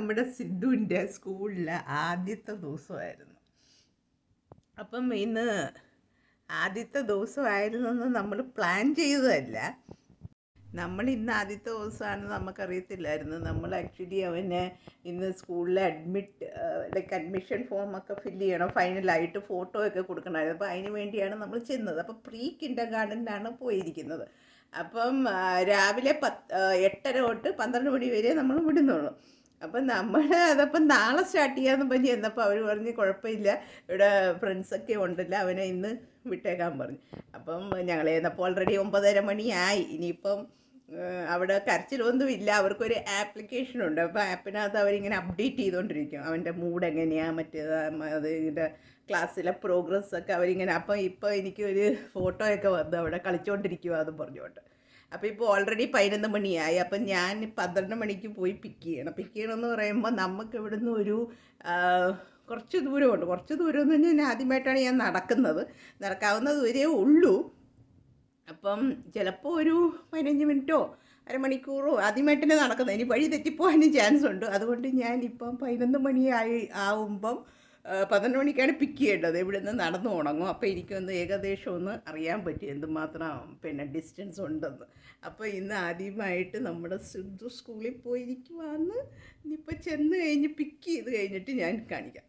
നമ്മുടെ സിദ്ധുവിൻ്റെ സ്കൂളിലെ ആദ്യത്തെ ദിവസമായിരുന്നു അപ്പം ഇന്ന് ആദ്യത്തെ ദിവസമായിരുന്നെന്ന് നമ്മൾ പ്ലാൻ ചെയ്തതല്ല നമ്മൾ ഇന്ന് ആദ്യത്തെ ദിവസമാണെന്ന് നമുക്കറിയത്തില്ലായിരുന്നു നമ്മൾ ആക്ച്വലി അവന് ഇന്ന് സ്കൂളിൽ അഡ്മിറ്റ് ലൈക്ക് അഡ്മിഷൻ ഫോമൊക്കെ ഫില്ല് ചെയ്യണം ഫൈനലായിട്ട് ഫോട്ടോ ഒക്കെ കൊടുക്കണമായിരുന്നു അപ്പോൾ അതിന് വേണ്ടിയാണ് നമ്മൾ ചെന്നത് അപ്പോൾ പ്രീ കിൻഡർ ഗാർഡനിലാണ് പോയിരിക്കുന്നത് അപ്പം ആ, രാവിലെ പത്ത് ആ, എട്ടര തൊട്ട് പന്ത്രണ്ട് മണി വരെ നമ്മൾ വിടുന്നുള്ളൂ അപ്പം നമ്മൾ അതപ്പം നാളെ സ്റ്റാർട്ട് ചെയ്യാമെന്ന് പറഞ്ഞ് ചെന്നപ്പോൾ അവർ പറഞ്ഞ് കുഴപ്പമില്ല ഇവിടെ ഫ്രണ്ട്സൊക്കെ ഉണ്ടല്ലോ അവനെ ഇന്ന് വിട്ടേക്കാൻ പറഞ്ഞു അപ്പം ഞങ്ങൾ ചെന്നപ്പോൾ ഓൾറെഡി ഒമ്പതര മണിയായി ഇനിയിപ്പം ഏഹ്, അവിടെ കരച്ചിലൊന്നും ഇല്ല അവർക്കൊരു ആപ്ലിക്കേഷൻ ഉണ്ട് അപ്പോൾ ആപ്പിനകത്ത് അവരിങ്ങനെ അപ്ഡേറ്റ് ചെയ്തുകൊണ്ടിരിക്കും അവൻ്റെ മൂഡ് എങ്ങനെയാണ് മറ്റേത് അത് ഇതിൻ്റെ ക്ലാസ്സിലെ പ്രോഗ്രസ് ഒക്കെ അവരിങ്ങനെ അപ്പം ഇപ്പോൾ എനിക്കൊരു ഫോട്ടോയൊക്കെ വന്ന് അവിടെ കളിച്ചുകൊണ്ടിരിക്കുക എന്ന് പറഞ്ഞുകൊണ്ട് അപ്പോൾ ഇപ്പോൾ ഓൾറെഡി പതിനൊന്ന് മണിയായി അപ്പം ഞാൻ പന്ത്രണ്ട് മണിക്ക് പോയി പിക്ക് ചെയ്യണം പിക്ക് ചെയ്യണമെന്ന് പറയുമ്പോൾ നമുക്ക് ഇവിടുന്ന് ഒരു ആ, കുറച്ച് ദൂരമുണ്ട് കുറച്ച് ദൂരം എന്ന് പറഞ്ഞാൽ ഞാൻ ആദ്യമായിട്ടാണ് ഞാൻ നടക്കുന്നത് നടക്കാവുന്ന ദൂരേ ഉള്ളൂ അപ്പം ചിലപ്പോൾ ഒരു പതിനഞ്ച് മിനിറ്റോ അരമണിക്കൂറോ ആദ്യമായിട്ട് തന്നെ നടക്കുന്നത് ഇനി വഴി തെറ്റിപ്പോകാനും ചാൻസ് ഉണ്ട് അതുകൊണ്ട് ഞാനിപ്പം പതിനൊന്ന് മണിയായി ആവുമ്പം ആ, പന്ത്രണ്ട് മണിക്കാണ് പിക്ക് ചെയ്യേണ്ടത് ഇവിടെ നിന്ന് നടന്നു ഉണങ്ങും അപ്പോൾ എനിക്കൊന്ന് ഏകദേശം ഒന്ന് അറിയാൻ പറ്റി എന്തുമാത്രം പിന്നെ ഡിസ്റ്റൻസ് ഉണ്ടെന്ന് അപ്പോൾ ഇന്ന് ആദ്യമായിട്ട് നമ്മുടെ സിദ്ധു സ്കൂളിൽ പോയിരിക്കുവാന്ന് ഇനിയിപ്പോൾ ചെന്ന് കഴിഞ്ഞ് പിക്ക് ചെയ്ത് കഴിഞ്ഞിട്ട് ഞാൻ കാണിക്കാം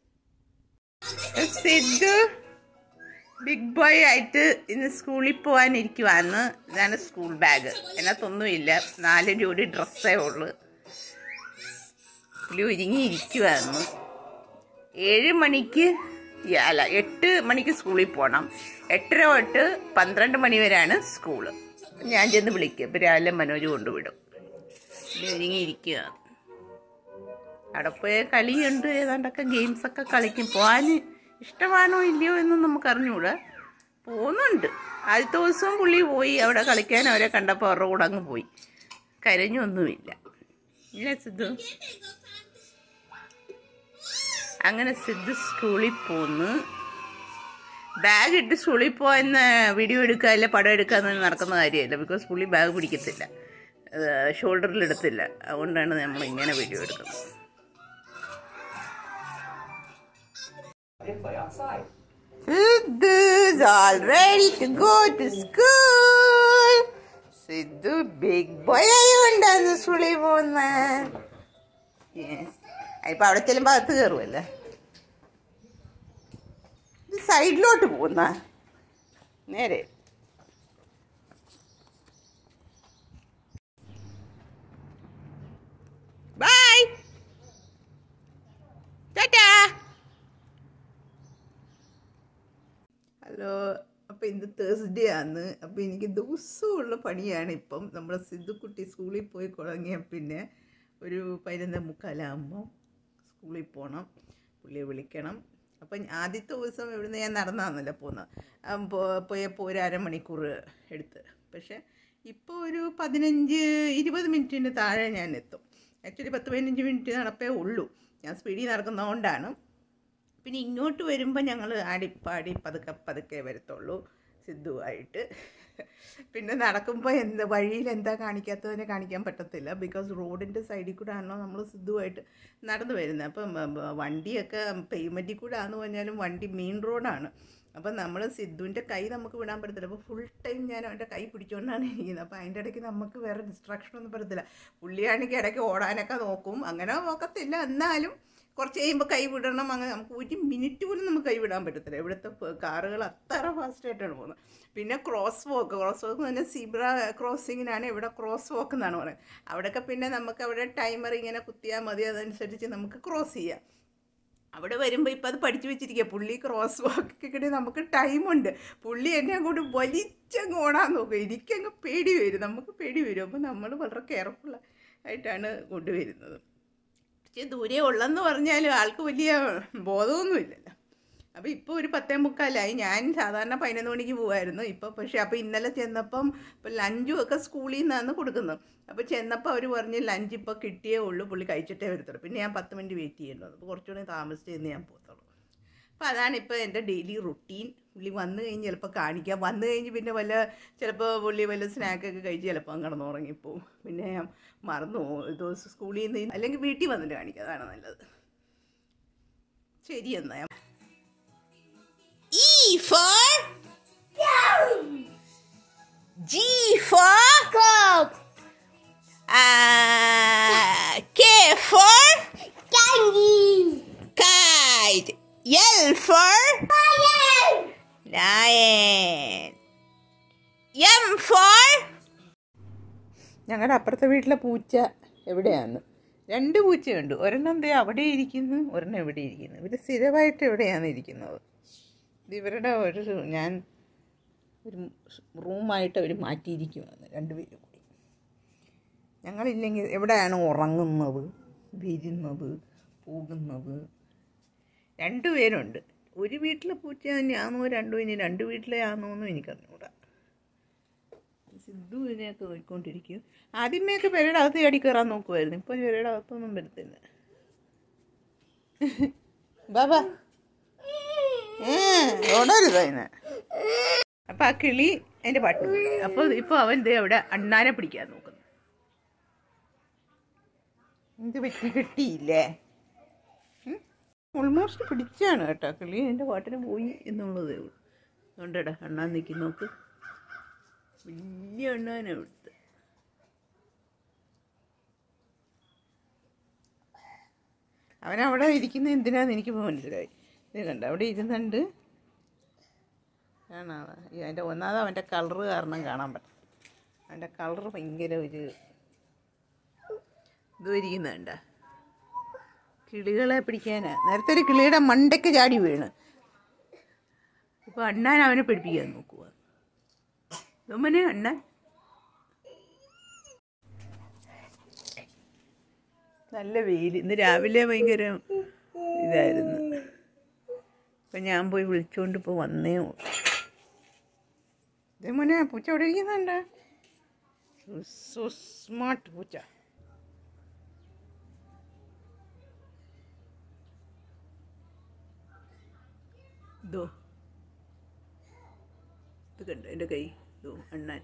സിദ്ധു ബിഗ് ബോയ് ആയിട്ട് ഇന്ന് സ്കൂളിൽ പോകാനിരിക്കുവാന്ന് ഇതാണ് സ്കൂൾ ബാഗ് അതിനകത്തൊന്നുമില്ല നാല് ജോഡി ഡ്രസ്സേ ഉള്ളു പുള്ളി ഒരുങ്ങിയിരിക്കുവാന്ന് ഏഴ് മണിക്ക് യ- അല്ല എട്ട് മണിക്ക് സ്കൂളിൽ പോകണം എട്ടര തൊട്ട് പന്ത്രണ്ട് മണി വരെയാണ് സ്കൂള് ഞാൻ ചെന്ന് വിളിക്കും ഇപ്പം രാവിലെ മനോജ് കൊണ്ടുവിടും പുള്ളി ഒരുങ്ങിയിരിക്കുക അവിടെ പോയ കളിയുണ്ട് ഏതാണ്ടൊക്കെ ഗെയിംസൊക്കെ കളിക്കും പോകാൻ ഇഷ്ടമാണോ ഇല്ലയോ എന്നും നമുക്ക് അറിഞ്ഞുകൂടാ പോകുന്നുണ്ട് ആദ്യത്തെ ദിവസവും പുള്ളി പോയി അവിടെ കളിക്കാൻ അവരെ കണ്ടപ്പോൾ അവരുടെ കൂടെ അങ്ങ് പോയി കരഞ്ഞൊന്നുമില്ല ഇല്ല സിദ്ധു അങ്ങനെ സിദ്ധു സ്കൂളിൽ പോന്ന് ബാഗ് ഇട്ട് സ്കൂളിൽ പോയെന്ന് വീഡിയോ എടുക്കുക അല്ലെ പടം എടുക്കുക എന്ന് നടക്കുന്ന കാര്യമല്ല ബിക്കോസ് പുള്ളി ബാഗ് പിടിക്കത്തില്ല ഷോൾഡറിൽ എടുത്തില്ല അതുകൊണ്ടാണ് നമ്മൾ ഇങ്ങനെ വീഡിയോ എടുക്കുന്നത് and play outside. Siddu's all ready to go to school. Siddhu big boy ആയതുകൊണ്ടാണ് സ്കൂളിൽ പോകുന്ന ഇപ്പൊ അവിടെ ചെല്ലുമ്പോ അകത്ത് കയറുമല്ലേ ഇത് സൈഡിലോട്ട് പോകുന്ന നേരെ ബൈ ടാറ്റാ ഹലോ അപ്പോൾ ഇന്ന് തേഴ്സ്ഡേ ആണ് അപ്പോൾ എനിക്ക് ദിവസമുള്ള പണിയാണ് ഇപ്പം നമ്മുടെ സിദ്ധുക്കുട്ടി സ്കൂളിൽ പോയി തുടങ്ങിയ പിന്നെ ഒരു പതിനൊന്ന് മുക്കാലാകുമ്പോൾ സ്കൂളിൽ പോകണം പുള്ളിയെ വിളിക്കണം അപ്പം ആദ്യത്തെ ദിവസം ഇവിടുന്ന് ഞാൻ നടന്നാന്നല്ലോ പോകുന്നത് പോയപ്പോൾ ഒരു അരമണിക്കൂർ എടുത്ത് പക്ഷേ ഇപ്പോൾ ഒരു പതിനഞ്ച് ഇരുപത് മിനിറ്റിന് താഴെ ഞാൻ എത്തും ആക്ച്വലി പത്ത് പതിനഞ്ച് മിനിറ്റ് നടപ്പേ ഉള്ളൂ ഞാൻ സ്പീഡിൽ നടക്കുന്നതുകൊണ്ടാണ് പിന്നെ ഇങ്ങോട്ട് വരുമ്പോൾ ഞങ്ങൾ ആടിപ്പാടി പതുക്കെ പതുക്കെ വരത്തുള്ളൂ സിദ്ധുവായിട്ട് പിന്നെ നടക്കുമ്പോൾ എന്ത് വഴിയിൽ എന്താ കാണിക്കാത്തതിനെ കാണിക്കാൻ പറ്റത്തില്ല ബിക്കോസ് റോഡിൻ്റെ സൈഡിൽ കൂടെ ആണല്ലോ നമ്മൾ സിദ്ധുവായിട്ട് നടന്നു വരുന്നത് അപ്പം ഉം, ഉം, വണ്ടിയൊക്കെ പേയ്മെൻറ്റിൽ കൂടെ ആണെന്ന് പറഞ്ഞാലും വണ്ടി മെയിൻ റോഡാണ് അപ്പം നമ്മൾ സിദ്ധുവിൻ്റെ കൈ നമുക്ക് വിടാൻ പറ്റത്തില്ല അപ്പോൾ ഫുൾ ടൈം ഞാൻ അവൻ്റെ കൈ പിടിച്ചുകൊണ്ടാണ് ഇരിക്കുന്നത് അപ്പോൾ അതിൻ്റെ ഇടയ്ക്ക് നമുക്ക് വേറെ ഡിസ്ട്രാക്ഷൻ ഒന്നും പറ്റത്തില്ല പുള്ളിയാണെങ്കിൽ ഇടയ്ക്ക് ഓടാനൊക്കെ നോക്കും അങ്ങനെ നോക്കത്തില്ല എന്നാലും കുറച്ച് കഴിയുമ്പോൾ കൈ വിടണം അങ്ങനെ നമുക്ക് ഒരു മിനിറ്റ് പോലും നമുക്ക് കൈ വിടാൻ പറ്റത്തില്ല ഇവിടുത്തെ പ- കാറുകൾ അത്ര ഫാസ്റ്റായിട്ടാണ് പോകുന്നത് പിന്നെ ക്രോസ് വോക്ക് ക്രോസ് വോക്ക് എന്ന് പറഞ്ഞാൽ സീബ്ര ക്രോസിങ്ങിനാണ് ഇവിടെ ക്രോസ് വോക്ക് എന്നാണ് പറയുന്നത് അവിടെയൊക്കെ പിന്നെ നമുക്ക് അവിടെ ടൈമർ ഇങ്ങനെ കുത്തിയാൽ മതി അതനുസരിച്ച് നമുക്ക് ക്രോസ് ചെയ്യാം അവിടെ വരുമ്പോൾ ഇപ്പം അത് പഠിച്ചു വെച്ചിരിക്കുക പുള്ളി ക്രോസ് വാക്കൊക്കെ കിട്ടി നമുക്ക് ടൈമുണ്ട് പുള്ളി എന്നെ അങ്ങോട്ട് വലിച്ചങ്ങ് ഓടാൻ നോക്കും എനിക്കങ്ങ് പേടി വരും നമുക്ക് പേടി വരും അപ്പോൾ നമ്മൾ വളരെ കെയർഫുൾ ആയിട്ടാണ് കൊണ്ടുവരുന്നത് പക്ഷേ ദൂരെ ഉള്ളെന്ന് പറഞ്ഞാലും ആൾക്ക് വലിയ ബോധമൊന്നുമില്ലല്ലോ അപ്പോൾ ഇപ്പോൾ ഒരു പത്തേ മുക്കാലായി ഞാൻ സാധാരണ പതിനൊന്ന് മണിക്ക് പോകുമായിരുന്നു ഇപ്പോൾ പക്ഷേ അപ്പോൾ ഇന്നലെ ചെന്നപ്പം ഇപ്പോൾ ലഞ്ചും ഒക്കെ സ്കൂളിൽ നിന്നാണ് കൊടുക്കുന്നത് അപ്പോൾ ചെന്നപ്പോൾ അവർ പറഞ്ഞ് ലഞ്ച് ഇപ്പോൾ കിട്ടിയേ ഉള്ളൂ പുള്ളി കഴിച്ചിട്ടേ വരത്തുള്ളൂ പിന്നെ ഞാൻ പത്ത് മിനിറ്റ് വെയിറ്റ് ചെയ്യേണ്ടത് അപ്പോൾ കുറച്ചുകൂടി താമസിച്ച് ചെന്ന് ഞാൻ പോകത്തുള്ളൂ അപ്പോൾ അതാണ് ഇപ്പോൾ എൻ്റെ ഡെയിലി റുട്ടീൻ പുള്ളി വന്നു കഴിഞ്ഞ് ചിലപ്പോൾ കാണിക്കാം വന്നു കഴിഞ്ഞ് പിന്നെ വല്ല ചിലപ്പോൾ പുള്ളി വല്ല സ്നാക്കൊക്കെ കഴിച്ച് ചിലപ്പോൾ അങ്ങ് കിടന്നുറങ്ങിപ്പോവും പിന്നെ ഞാൻ മറന്നു പോകും ഒരു ദിവസം സ്കൂളിൽ നിന്ന് അല്ലെങ്കിൽ വീട്ടിൽ വന്നിട്ട് കാണിക്കാം അതാണ് നല്ലത് ശരി എന്നാ ഞാൻ E for G for Coke. uh, K for Candy. kite. L for Fire. lion. M for ഞങ്ങളുടെ അപ്പുറത്തെ വീട്ടിലെ പൂച്ച എവിടെയാണ് രണ്ട് പൂച്ചയുണ്ട് ഒരെണ്ണം ദേ അവിടെ ഇരിക്കുന്നു ഒരെണ്ണം ഇവിടെ ഇരിക്കുന്നു ഇവർ സ്ഥിരമായിട്ട് എവിടെയാണ് ഇരിക്കുന്നത് ഇത് ഇവരുടെ ഒരു ഞാൻ ഒരു റൂമായിട്ട് അവർ മാറ്റിയിരിക്കുവാണ് രണ്ടുപേരും കൂടി ഞങ്ങളില്ലെങ്കിൽ എവിടെയാണ് ഉറങ്ങുന്നത് വരുന്നത് പോകുന്നത് രണ്ടുപേരുണ്ട് ഒരു വീട്ടിലെ പൂച്ച തന്നെയാണോ രണ്ടും ഇനി രണ്ട് വീട്ടിലെ ആണോ എന്നും എനിക്കറിഞ്ഞൂടാ സിദ്ധു ഇതിനെയൊക്കെ നോക്കിക്കൊണ്ടിരിക്കും ആദ്യമേയൊക്കെ പെരയുടെ അകത്ത് ചാടി കയറാൻ നോക്കുമായിരുന്നു ഇപ്പം പെരയുടെ അകത്തൊന്നും വരത്തില്ല ബാബാ ഓടരുത് അതിന് അപ്പം ആ കിളി അതിൻ്റെ പാട്ട് പോയി അപ്പോൾ ഇപ്പോൾ അവൻ ദേ അവിടെ അണ്ണാനെ പിടിക്കാൻ നോക്കുന്നു എന്ത് പറ്റി കിട്ടിയില്ലേ ഓൾമോസ്റ്റ് പിടിച്ചാണ് കേട്ടോ കിളി എൻ്റെ പാട്ടിന് പോയി എന്നുള്ളതേ ഉള്ളൂ അതുകൊണ്ടടാ അണ്ണാൻ നിൽക്കും നോക്ക് വലിയ അണ്ണാനെ ഇവിടുത്തെ അവൻ അവിടെ ഇരിക്കുന്ന എന്തിനാന്ന് എനിക്ക് മനസ്സിലായി ഇത് കണ്ട അവിടെ ഇരുന്നുണ്ട് കാണാ അതിൻ്റെ ഒന്നാമത് അവൻ്റെ കളറ് കാരണം കാണാൻ പറ്റും അവൻ്റെ കളറ് ഭയങ്കര ഒരു ഇത് ഇരിക്കുന്നുണ്ട കിളികളെ പിടിക്കാനാ നേരത്തെ ഒരു കിളിയുടെ മണ്ടയ്ക്ക് ചാടി വീണ് ഇപ്പൊ അണ്ണാൻ അവനെ പിടിപ്പിക്കാൻ നോക്കുക ഇതൊമ്മനെ അണ്ണാൻ നല്ല വെയിൽ ഇന്ന് രാവിലെ ഭയങ്കര ഇതായിരുന്നു അപ്പം ഞാൻ പോയി വിളിച്ചുകൊണ്ട് ഇപ്പോൾ വന്നേ ഉള്ളൂ ഇതേ മോനെ പൂച്ച അവിടെ ഇരിക്കുന്നുണ്ട് സോ സ്മാർട്ട് പൂച്ച ഇതോ ഇത് കണ്ടോ എൻ്റെ കൈ ഇതോ അണ്ണാൻ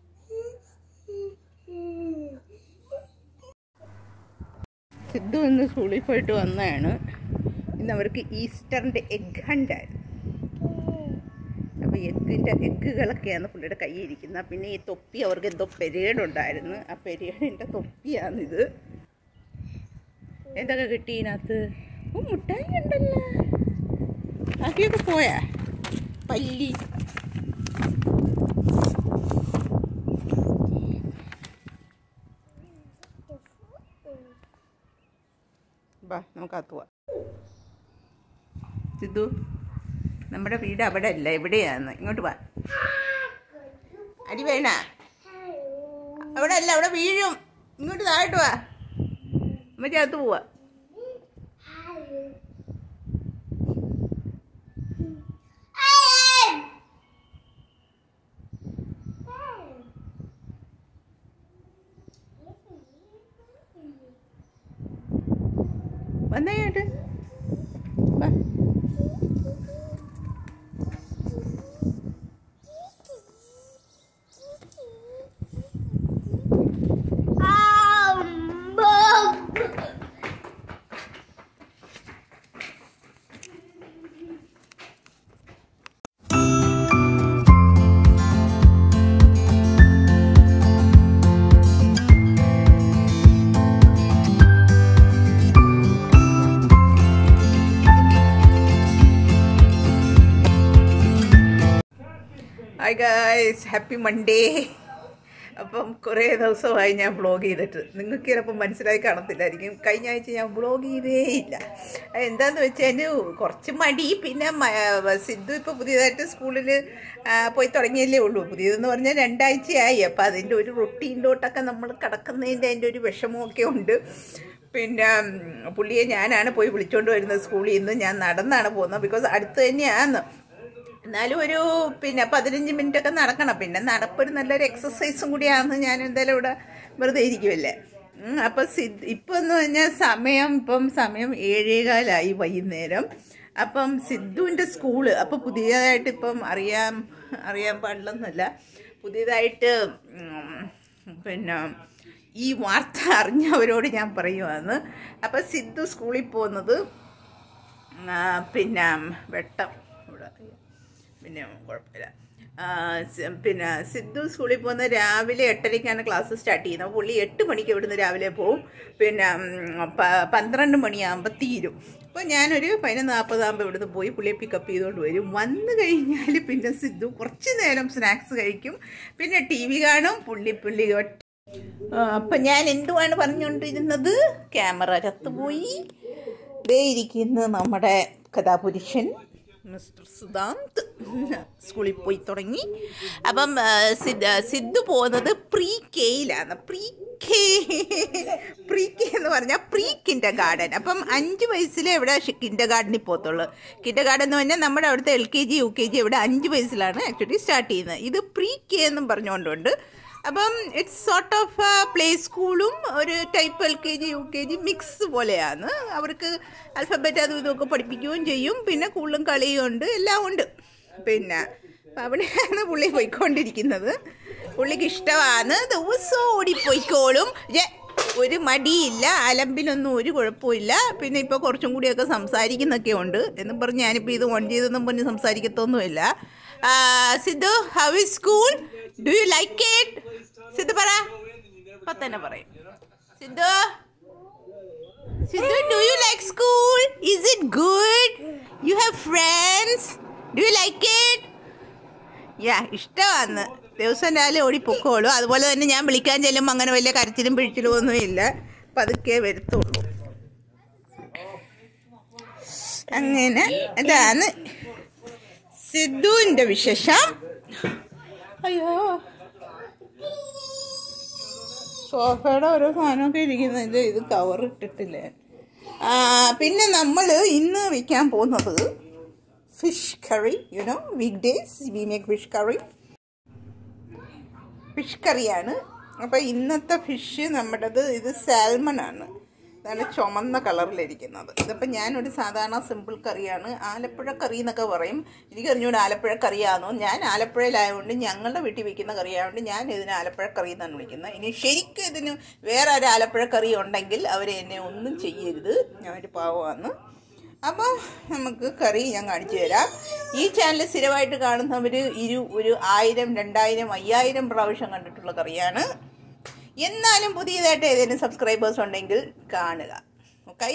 സിദ്ധു ഇന്ന് സ്കൂളിൽ പോയിട്ട് വന്നതാണ് ഇന്ന് അവർക്ക് ഈസ്റ്ററിൻ്റെ എഗ് ഹണ്ടായിരുന്നു അപ്പോൾ എഗ്ഗിൻ്റെ എഗ്ഗുകളൊക്കെയാണ് പുള്ളിയുടെ കയ്യിൽ ഇരിക്കുന്നത് പിന്നെ ഈ തൊപ്പി അവർക്ക് എന്തോ പെരേഡ് ഉണ്ടായിരുന്നു ആ പെരേഡിൻ്റെ തൊപ്പിയാണിത് എന്തൊക്കെ കിട്ടി ഇതിനകത്ത് ഓ മുട്ടായി ഉണ്ടല്ലോ ബാക്കിയൊക്കെ പോയാ പല്ലി ബാ നമുക്ക് അത്തുവാ സിദ്ധു നമ്മുടെ വീട് അവിടെ അല്ല എവിടെയാന്ന് ഇങ്ങോട്ട് വാ അടി വേണ അവിടെ അല്ല അവിടെ വീഴും ഇങ്ങോട്ട് താഴോട്ട് വാ അമ്മച്ചി അകത്ത് പോവാ വന്നേ ഇങ്ങോട്ട് വാ ഹായ് ഗായ്സ് ഹാപ്പി മൺഡേ അപ്പം കുറേ ദിവസമായി ഞാൻ വ്ളോഗ് ചെയ്തിട്ട് നിങ്ങൾക്ക് ചിലപ്പോൾ മനസ്സിലായി കാണത്തില്ലായിരിക്കും കഴിഞ്ഞ ആഴ്ച ഞാൻ വ്ളോഗ് ചെയ്തേ ഇല്ല അത് എന്താന്ന് വെച്ചാൽ കുറച്ച് മടി പിന്നെ മ- സിദ്ധു ഇപ്പോൾ പുതിയതായിട്ട് സ്കൂളിൽ പോയി തുടങ്ങിയല്ലേ ഉള്ളൂ പുതിയതെന്ന് പറഞ്ഞാൽ രണ്ടാഴ്ചയായി അപ്പോൾ അതിൻ്റെ ഒരു റൊട്ടീനിലോട്ടൊക്കെ നമ്മൾ കിടക്കുന്നതിൻ്റെ അതിൻ്റെ ഒരു വിഷമമൊക്കെ ഉണ്ട് പിന്നെ ഉം, പുള്ളിയെ ഞാനാണ് പോയി വിളിച്ചുകൊണ്ട് വരുന്നത് സ്കൂളിൽ നിന്ന് ഞാൻ നടന്നാണ് പോകുന്നത് ബിക്കോസ് അടുത്ത് തന്നെയാണ് എന്നാലും ഒരു പിന്നെ പതിനഞ്ച് മിനിറ്റ് ഒക്കെ നടക്കണം പിന്നെ നടപ്പൊരു നല്ലൊരു എക്സസൈസും കൂടിയാണെന്ന് ഞാൻ എന്തായാലും ഇവിടെ വെറുതെ ഇരിക്കുമല്ലേ ഉം, അപ്പം സിദ് ഇപ്പം എന്ന് പറഞ്ഞാൽ സമയം ഇപ്പം സമയം ഏഴേകാലായി വൈകുന്നേരം അപ്പം സിദ്ധുവിൻ്റെ സ്കൂള് അപ്പോൾ പുതിയതായിട്ട് ഇപ്പം അറിയാൻ അറിയാൻ പാടില്ലെന്നല്ല പുതിയതായിട്ട് ഉം, പിന്നെ ഈ വാർത്ത അറിഞ്ഞവരോട് ഞാൻ പറയുവാന്ന് അപ്പം സിദ്ധു സ്കൂളിൽ പോകുന്നത് ആ, പിന്നെ വെട്ടം ഇവിടെ പിന്നെ കുഴപ്പമില്ല ആ, സി- പിന്നെ സിദ്ധു സ്കൂളിൽ പോകുന്ന രാവിലെ എട്ടരയ്ക്കാണ് ക്ലാസ് സ്റ്റാർട്ട് ചെയ്യുന്നത് പുള്ളി എട്ട് മണിക്ക് ഇവിടുന്ന് രാവിലെ പോവും പിന്നെ ഉം, പ- പന്ത്രണ്ട് മണിയാകുമ്പോൾ തീരും അപ്പോൾ ഞാനൊരു പതിനൊന്ന് നാൽപ്പതാകുമ്പോൾ ഇവിടുന്ന് പോയി പുള്ളിയെ പിക്കപ്പ് ചെയ്തുകൊണ്ട് വരും വന്നു കഴിഞ്ഞാൽ പിന്നെ സിദ്ധു കുറച്ച് നേരം സ്നാക്സ് കഴിക്കും പിന്നെ ടി വി കാണും പുള്ളി പുള്ളി ഒറ്റ ആ, അപ്പം ഞാൻ എന്തുവാണ് പറഞ്ഞുകൊണ്ടിരുന്നത് ക്യാമറ ചത്തുപോയി ദേ ഇരിക്കുന്നു നമ്മുടെ കഥാപുരുഷൻ മിസ്റ്റർ സുധാന്ത് സ്കൂളിൽ പോയി തുടങ്ങി അപ്പം ആ, സിദ്ധ സിദ്ധു പോകുന്നത് പ്രീ കെയിലാണ് പ്രീ കെ പ്രീ കെ എന്ന് പറഞ്ഞാൽ പ്രീ കിൻഡർ ഗാർഡൻ അപ്പം അഞ്ച് വയസ്സിലേ ഇവിടെ കിൻഡർ ഗാർഡനിൽ പോകത്തുള്ളൂ കിൻഡർ ഗാർഡൻ എന്ന് പറഞ്ഞാൽ നമ്മുടെ അവിടുത്തെ L K G U K G ഇവിടെ അഞ്ച് വയസ്സിലാണ് ആക്ച്വലി സ്റ്റാർട്ട് ചെയ്യുന്നത് ഇത് പ്രീ കെ എന്നും പറഞ്ഞുകൊണ്ടുണ്ട് അപ്പം ഇറ്റ്സ് സോർട്ട് ഓഫ് പ്ലേ സ്കൂളും ഒരു type L K G U K G mix പോലെയാണ് അവർക്ക് അൽഫബറ്റ് അതും ഇതൊക്കെ പഠിപ്പിക്കുകയും ചെയ്യും പിന്നെ കൂടുതലും കളിയും ഉണ്ട് എല്ലാം ഉണ്ട് പിന്നെ അപ്പം അവിടെയാണ് പുള്ളി പോയിക്കൊണ്ടിരിക്കുന്നത് പുള്ളിക്ക് ഇഷ്ടമാണ് ദിവസവും ഓടിപ്പോയിക്കോളും ജെ ഒരു മടിയില്ല അലമ്പിനൊന്നും ഒരു കുഴപ്പമില്ല പിന്നെ ഇപ്പോൾ കുറച്ചും കൂടിയൊക്കെ സംസാരിക്കുന്നൊക്കെ ഉണ്ട് എന്നും പറഞ്ഞ് ഞാനിപ്പോൾ ഇത് ഓൺ ചെയ്തൊന്നും പറഞ്ഞ് സംസാരിക്കത്തൊന്നുമില്ല ആ, Siddhu how is school do you like it Siddhu പറ ഇപ്പൊ തന്നെ പറയും Siddhu Siddhu do you like school is it good you have friends do you like it yeah ഇഷ്ടമാണ് ദിവസം രാവിലെ ഓടി പൊക്കോളൂ അതുപോലെ തന്നെ ഞാൻ വിളിക്കാൻ ചെല്ലുമ്പോൾ അങ്ങനെ വലിയ കരച്ചിലും പിഴിച്ചിലും ഒന്നും ഇല്ല പതുക്കെ വരത്തുള്ളൂ അങ്ങനെ അതാണ് സിദ്ധുവിൻ്റെ വിശേഷം അയ്യോ സോഫയുടെ ഓരോ സാധനമൊക്കെ ഇരിക്കുന്നത് ഇത് കവർ ഇട്ടിട്ടില്ലേ ആ, പിന്നെ നമ്മൾ ഇന്ന് വയ്ക്കാൻ പോകുന്നത് fish curry you know week days we make fish curry fish കറിയാണ് അപ്പോൾ ഇന്നത്തെ ഫിഷ് നമ്മുടേത് ഇത് സാൽമൺ ആണ് ഇതാണ് ചുമന്ന കളറിലിരിക്കുന്നത് ഇതിപ്പോൾ ഞാനൊരു സാധാരണ സിമ്പിൾ കറിയാണ് ആലപ്പുഴ കറി എന്നൊക്കെ പറയും എനിക്ക് അറിഞ്ഞൂടെ ആലപ്പുഴ കറിയാണോ ഞാൻ ആലപ്പുഴയിലായതുകൊണ്ട് ഞങ്ങളുടെ വീട്ടിൽ വെക്കുന്ന കറിയായതുകൊണ്ട് ഞാൻ ഇതിന് ആലപ്പുഴ കറി എന്നാണ് വിളിക്കുന്നത് ഇനി ശരിക്കും ഇതിന് വേറെ ഒരു ആലപ്പുഴ കറി ഉണ്ടെങ്കിൽ അവർ എന്നെ ഒന്നും ചെയ്യരുത് ഞാനൊരു പാവമാണ് അപ്പോൾ നമുക്ക് കറി ഞാൻ കാണിച്ചു തരാം ഈ ചാനൽ സ്ഥിരമായിട്ട് കാണുന്നവർ ഇരു ഒരു ആയിരം രണ്ടായിരം അയ്യായിരം പ്രാവശ്യം കണ്ടിട്ടുള്ള കറിയാണ് എന്നാലും പുതിയതായിട്ട് ഏതെങ്കിലും സബ്സ്ക്രൈബേഴ്സ് ഉണ്ടെങ്കിൽ കാണുക ഓക്കെ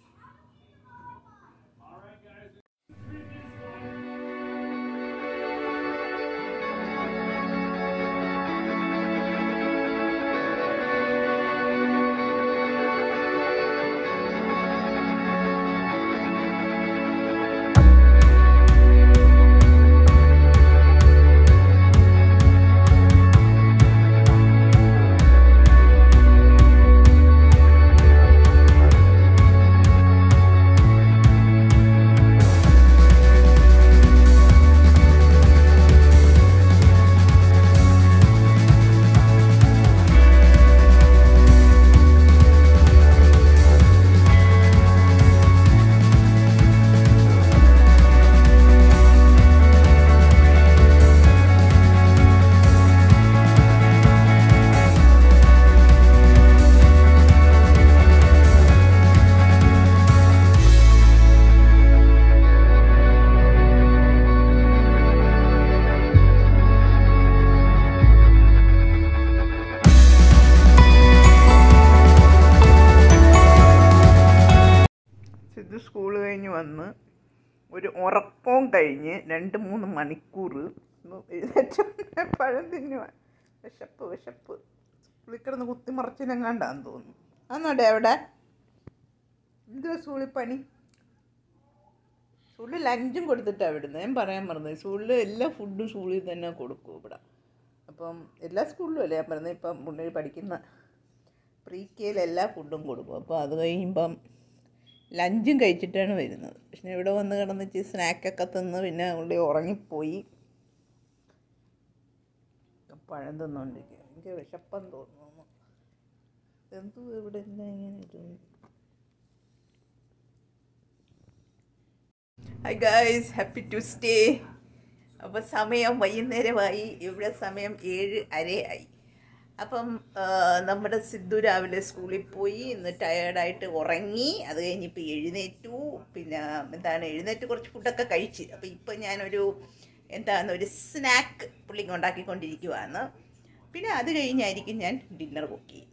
സിദ്ധു സ്കൂൾ കഴിഞ്ഞ് വന്ന് ഒരു ഉറക്കവും കഴിഞ്ഞ് രണ്ട് മൂന്ന് മണിക്കൂർ എഴുന്നേറ്റ് പഴം തിന്നുവാൻ വിശപ്പ് വിശപ്പ് സ്കൂളിൽ കിടന്ന് കുത്തിമറച്ചിനെങ്ങാണ്ടാന്ന് തോന്നുന്നു അന്നോടെ എവിടെ എന്തുവാ സ്കൂളിൽ പണി സ്കൂളിൽ ലഞ്ചും കൊടുത്തിട്ടാണ് വിടുന്നത് ഞാൻ പറയാൻ പറഞ്ഞത് സ്കൂളിൽ എല്ലാ ഫുഡും സ്കൂളിൽ തന്നെ കൊടുക്കും ഇവിടെ അപ്പം എല്ലാ സ്കൂളിലും അല്ലേ ഞാൻ പറഞ്ഞത് ഇപ്പം പുള്ളി പഠിക്കുന്ന പ്രീ കെയിൽ എല്ലാ ഫുഡും കൊടുക്കും അപ്പോൾ അത് കഴിയുമ്പം ലഞ്ചും കഴിച്ചിട്ടാണ് വരുന്നത് പക്ഷെ ഇവിടെ വന്ന് കിടന്നിട്ട് സ്നാക്കൊക്കെ തിന്ന് പിന്നെ പുള്ളി ഉറങ്ങിപ്പോയി പഴം തിന്നുകൊണ്ടിരിക്കുക എനിക്ക് വിശപ്പം തോന്നുന്നു എന്തു ഇവിടെ എല്ലാം ഇങ്ങനെ ഇത് hi guys happy to stay അപ്പോൾ സമയം വൈകുന്നേരമായി ഇവിടെ സമയം ഏഴ് അരയായി അപ്പം ആ, നമ്മുടെ സിദ്ധു രാവിലെ സ്കൂളിൽ പോയി ഇന്ന് ടയേർഡായിട്ട് ഉറങ്ങി അത് കഴിഞ്ഞിപ്പോൾ എഴുന്നേറ്റു പിന്നെ എന്താണ് എഴുന്നേറ്റ് കുറച്ച് ഫുഡൊക്കെ കഴിച്ച് അപ്പോൾ ഇപ്പം ഞാനൊരു എന്താണ് ഒരു സ്നാക്ക് പുള്ളിക്ക് ഉണ്ടാക്കിക്കൊണ്ടിരിക്കുവാണ് പിന്നെ അത് കഴിഞ്ഞായിരിക്കും ഞാൻ ഡിന്നർ കുക്ക് ചെയ്യുന്നത്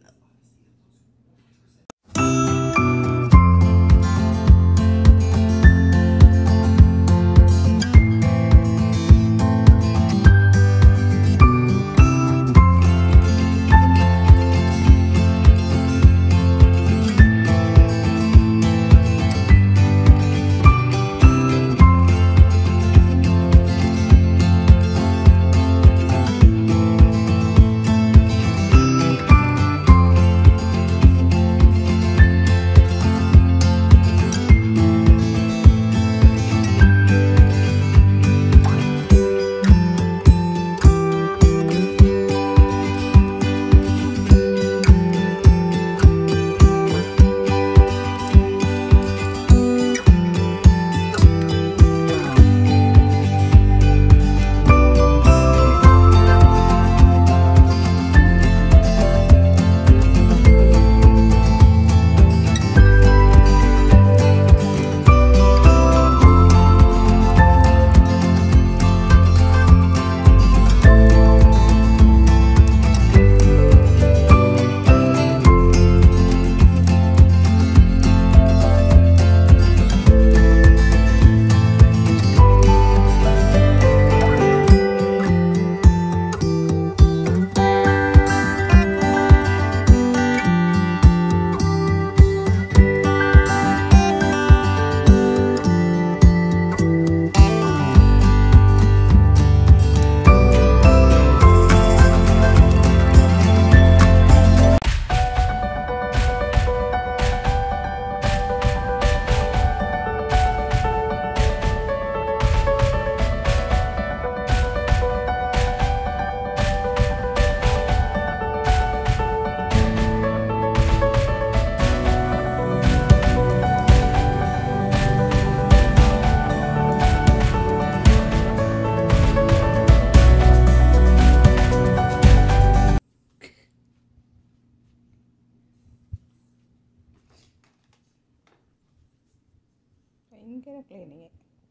ഭയങ്കര ക്ലീനിങ്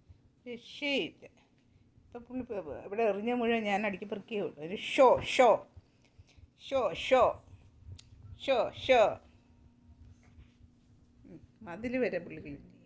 രക്ഷയില്ല ഇപ്പം പുള്ളി ഇപ്പൊ ഇവിടെ എറിഞ്ഞ മുഴുവൻ ഞാൻ അടിക്കി പെറുക്കിയേ ഉള്ളൂ ഒരു ഷോ ഷോ ഷോ ഷോ ഷോ ഷോ മതിൽ വരെ പുള്ളി ക്ലീൻ ചെയ്യും